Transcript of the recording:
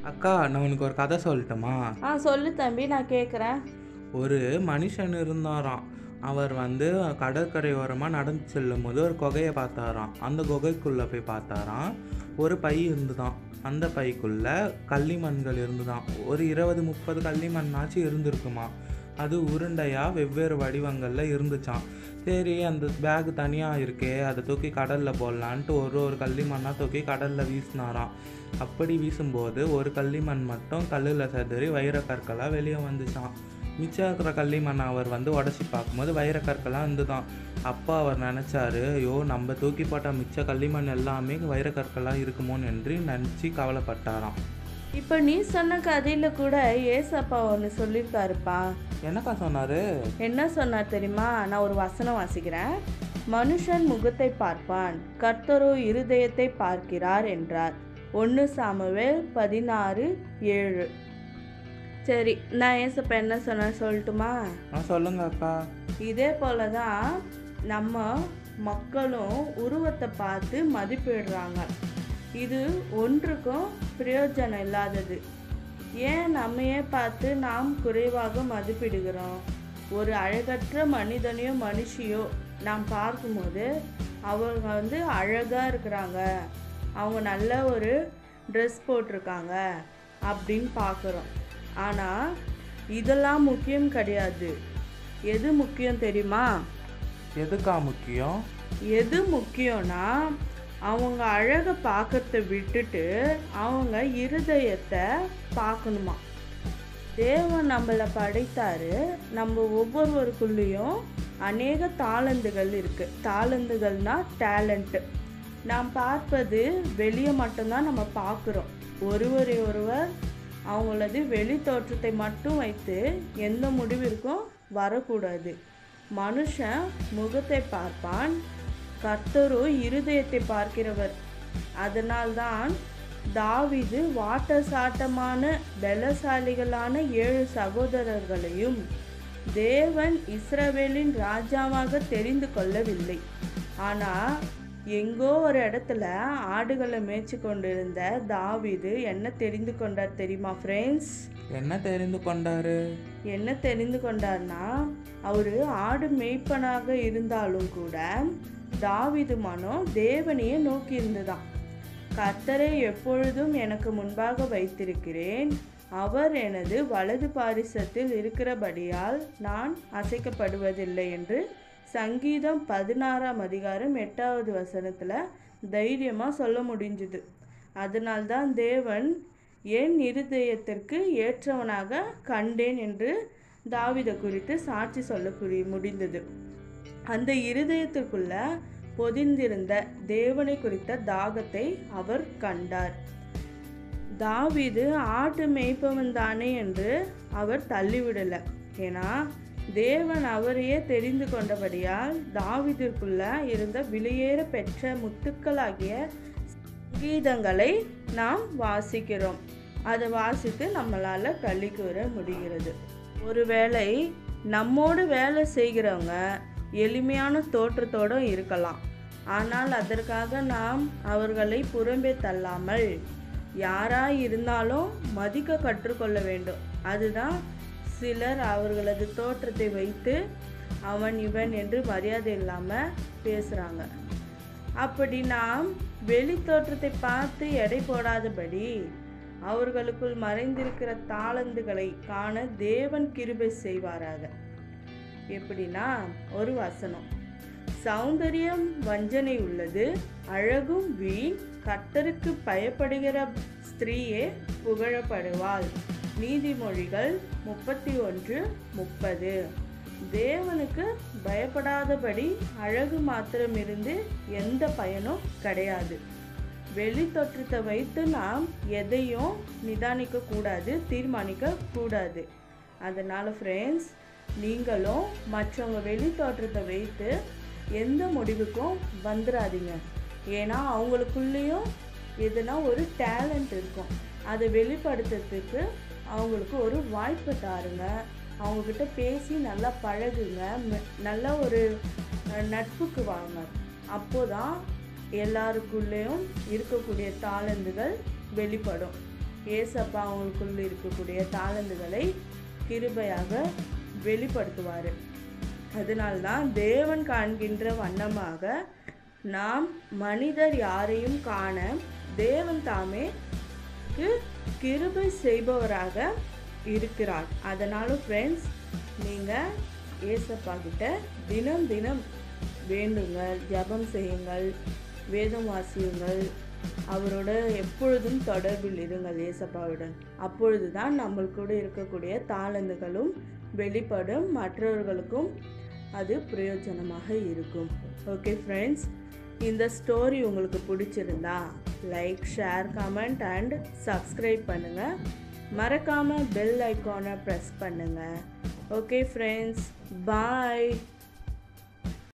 அக்கா நான் உனக்கு ஒரு கதை சொல்லட்டுமா ஆ சொல்லு தம்பி நான் கேட்குறேன் ஒரு மனுஷன் இருந்தாராம் அவர் வந்து கடற்கரை ஓரமாக நடந்து செல்லும் போது ஒரு குகையை பார்த்தாராம் அந்த குகைக்குள்ளே போய் பார்த்தாராம் ஒரு பை இருந்துதான் அந்த பைக்குள்ளே களிமண்கள் இருந்துதான் ஒரு இருபது முப்பது களிமண்ணாச்சும் இருந்திருக்குமா அது உருண்டையாக வெவ்வேறு வடிவங்களில் இருந்துச்சாம் சரி அந்த பேக் தனியாக இருக்கே அதை தூக்கி கடலில் போடலான்ட்டு ஒரு ஒரு களிமண்ணாக தூக்கி கடலில் வீசினாராம் அப்படி வீசும்போது ஒரு களிமண் மட்டும் கல்லில் செதறி வைரக்கற்களாக வெளியே வந்துச்சான் மிச்சம் இருக்கிற களிமண்ணை அவர் வந்து உடச்சி பார்க்கும்போது வைரக்கற்களாக இருந்துதான் அப்போ அவர் நினச்சாரு ஐயோ நம்ம தூக்கி போட்ட மிச்ச களிமண் எல்லாமே வைரக்கற்களாக இருக்குமோன்னு என்று நினச்சி கவலைப்பட்டாராம் இப்போ நீ சொன்ன கதையில் கூட ஏசப்பா ஒன்று சொல்லியிருக்காருப்பா என்னக்கா சொன்னார் என்ன சொன்னார் தெரியுமா நான் ஒரு வசனம் வாசிக்கிறேன் மனுஷன் முகத்தை பார்ப்பான் கர்த்தரோ இருதயத்தை பார்க்கிறார் என்றார் ஒன்று சாமுவேல் பதினாறு ஏழு சரி நான் ஏசப்பா என்ன சொன்னேன் சொல்லட்டுமா ஆ சொல்லுங்க அக்கா இதே போல தான் நம்ம மக்களும் உருவத்தை பார்த்து மதிப்பிடுறாங்க இது ஒன்றுக்கும் பிரயோஜனம் இல்லாதது ஏன் நம்மையே பார்த்து நாம் குறைவாக மதிப்பிடுகிறோம் ஒரு அழகற்ற மனிதனையோ மனுஷியோ நாம் பார்க்கும்போது அவங்க வந்து அழகாக இருக்கிறாங்க அவங்க நல்ல ஒரு ட்ரெஸ் போட்டிருக்காங்க அப்படின்னு பார்க்குறோம் ஆனால் இதெல்லாம் முக்கியம் கிடையாது எது முக்கியம் தெரியுமா எதுக்கா முக்கியம் எது முக்கியம்னா அவங்க அழகை பார்க்கறத விட்டுட்டு அவங்க இருதயத்தை பார்க்கணுமா தேவன் நம்மளை படைத்தாரு நம்ம ஒவ்வொருவருக்குள்ளேயும் அநேக தாளந்துகள் இருக்கு தாளந்துகள்னா டேலண்ட்டு நாம் பார்ப்பது வெளியே மட்டும்தான் நம்ம பார்க்குறோம் ஒருவரை ஒருவர் அவங்களது வெளி தோற்றத்தை மட்டும் வைத்து எந்த முடிவிற்கும் வரக்கூடாது மனுஷன் முகத்தை பார்ப்பான் கர்த்தரோ இருதயத்தை பார்க்கிறவர் அதனால்தான் தாவீது வாட்ட சாட்டமான பலசாலிகளான ஏழு சகோதரர்களையும் தேவன் இஸ்ரவேலின் ராஜாவாக தெரிந்து கொள்ளவில்லை ஆனால் எங்கோ ஒரு இடத்துல ஆடுகளை மேய்ச்சி கொண்டிருந்த தாவீது என்ன தெரிந்து கொண்டார் தெரியுமா ஃப்ரெண்ட்ஸ் என்ன தெரிந்து கொண்டாரு என்ன தெரிந்து கொண்டார்னா அவர் ஆடு மேய்ப்பனாக இருந்தாலும் கூட தாவீது மனம் தேவனையே நோக்கி இருந்துதான் கர்த்தரை எப்பொழுதும் எனக்கு முன்பாக வைத்திருக்கிறேன் அவர் எனது வலது பாரிசத்தில் இருக்கிறபடியால் நான் அசைக்கப்படுவதில்லை என்று சங்கீதம் பதினாறாம் அதிகாரம் எட்டாவது வசனத்தில் தைரியமாக சொல்ல முடிஞ்சுது அதனால்தான் தேவன் என் இருதயத்திற்கு ஏற்றவனாக கண்டேன் என்று தாவிதை குறித்து சாட்சி சொல்ல முடிந்தது அந்த இருதயத்திற்குள்ள பொதிந்திருந்த தேவனை குறித்த தாகத்தை அவர் கண்டார் தாவீது ஆட்டு மேய்ப்பவன் தானே என்று அவர் தள்ளிவிடலை ஏன்னா தேவன் அவரையே தெரிந்து கொண்டபடியால் தாவீதிற்குள்ள இருந்த விலையேற பெற்ற முத்துக்களாகிய கீதங்களை நாம் வாசிக்கிறோம் அதை வாசித்து நம்மளால் கல்வி கூற முடிகிறது ஒருவேளை நம்மோடு வேலை செய்கிறவங்க எளிமையான தோற்றத்தோடு இருக்கலாம் ஆனால் அதற்காக நாம் அவர்களை புறம்பே தள்ளாமல் யாராய் இருந்தாலும் மதிக்க கற்றுக்கொள்ள வேண்டும் அதுதான் சிலர் அவர்களது தோற்றத்தை வைத்து அவன் இவன் என்று மரியாதை இல்லாமல் பேசுகிறாங்க அப்படி நாம் வெளி தோற்றத்தை பார்த்து எடை போடாதபடி அவர்களுக்குள் மறைந்திருக்கிற தாளந்துகளை காண தேவன் கிருபை செய்வாராக எப்படின்னா ஒரு வசனம் சௌந்தரியம் வஞ்சனை உள்ளது அழகும் வீண் கர்த்தருக்கு பயப்படுகிற ஸ்திரீயே புகழப்படுவாள் நீதிமொழிகள் முப்பத்தி ஒன்று முப்பது தேவனுக்கு பயப்படாதபடி அழகு மாத்திரம் இருந்து எந்த பயனும் கிடையாது வெளி தோற்றத்தை வைத்து நாம் எதையும் நிதானிக்க கூடாது தீர்மானிக்க கூடாது அதனால் ஃப்ரெண்ட்ஸ் நீங்களும் மற்றவங்க வெளி தோற்றத்தை வைத்து எந்த முடிவுக்கும் வந்துடாதீங்க ஏன்னா அவங்களுக்குள்ளேயும் எதுனா ஒரு டேலண்ட் இருக்கும் அதை வெளிப்படுத்துறதுக்கு அவங்களுக்கு ஒரு வாய்ப்பு தாருங்க அவங்கக்கிட்ட பேசி நல்லா பழகுங்க ம- நல்ல ஒரு அஹ், நட்புக்கு வாங்க அப்போதான் எல்லாருக்குள்ளேயும் இருக்கக்கூடிய தாளந்துகள் வெளிப்படும் ஏசப்பா அவங்களுக்குள் இருக்கக்கூடிய தாளந்துகளை கிருபையாக வெளிப்படுத்துவார் அதனால்தான் தேவன் காண்கின்ற வண்ணமாக நாம் மனிதர் யாரையும் காண தேவன் தாமே க்கு கிருபை செய்பவராக இருக்கிறார் அதனால ஃப்ரெண்ட்ஸ் நீங்கள் ஏசப்பா கிட்ட தினம் தினம் வேண்டுங்கள் ஜெபம் செய்யுங்கள் வேதம் வாசியுங்கள் அவரோட எப்பொழுதும் தொடர்பில் இருங்கள் ஏசப்பாவுடன் அப்பொழுது தான் நம்மளுக்கூட இருக்கக்கூடிய தாளந்துகளும் வெளிப்படும் மற்றவர்களுக்கும் அது பிரயோஜனமாக இருக்கும் ஓகே ஃப்ரெண்ட்ஸ் இந்த ஸ்டோரி உங்களுக்கு பிடிச்சிருந்தா like share comment and subscribe பண்ணுங்கள் மறக்காமல் பெல் ஐக்கானை ப்ரெஸ் பண்ணுங்கள் ஓகே ஃப்ரெண்ட்ஸ் பாய்